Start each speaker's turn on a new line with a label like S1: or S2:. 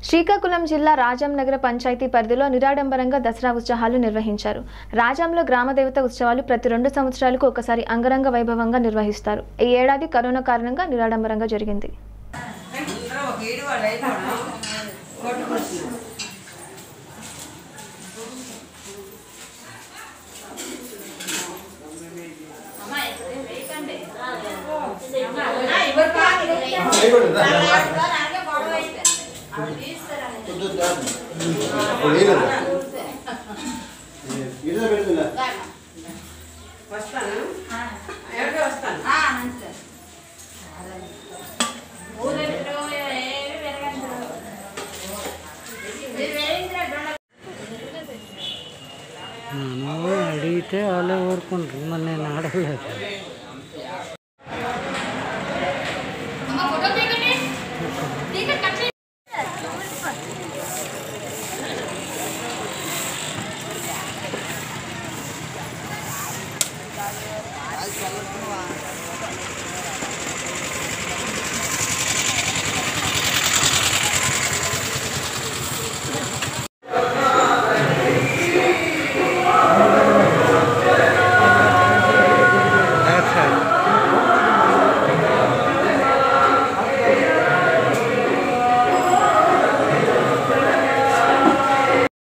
S1: శ్రీకాకుళం జిల్లా రాజాం నగర పంచాయతీ పరిధిలో నిరాడంబరంగా దసరా ఉత్సవాలు నిర్వహించారు రాజాంలో గ్రామదేవత ఉత్సవాలు ప్రతి రెండు సంవత్సరాలకు ఒకసారి అంగరంగ వైభవంగా నిర్వహిస్తారు ఈ ఏడాది కరోనా కారణంగా నిరాడంబరంగా జరిగింది
S2: వస్తాను ఎవరికి వస్తాను
S3: నువ్వు అడిగితే వాళ్ళే ఊరుకుంటారు మరి నేను అడగలేదు